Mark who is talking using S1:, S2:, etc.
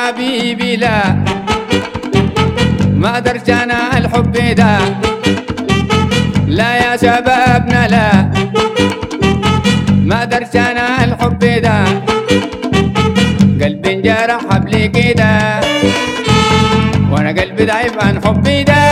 S1: حبيبي لا ما قدرت انا الحب ده لا يا شبابنا لا ما قدرت انا الحب ده قلبي انجرح حبلي كده وانا قلبي ضعيف عن حبي ده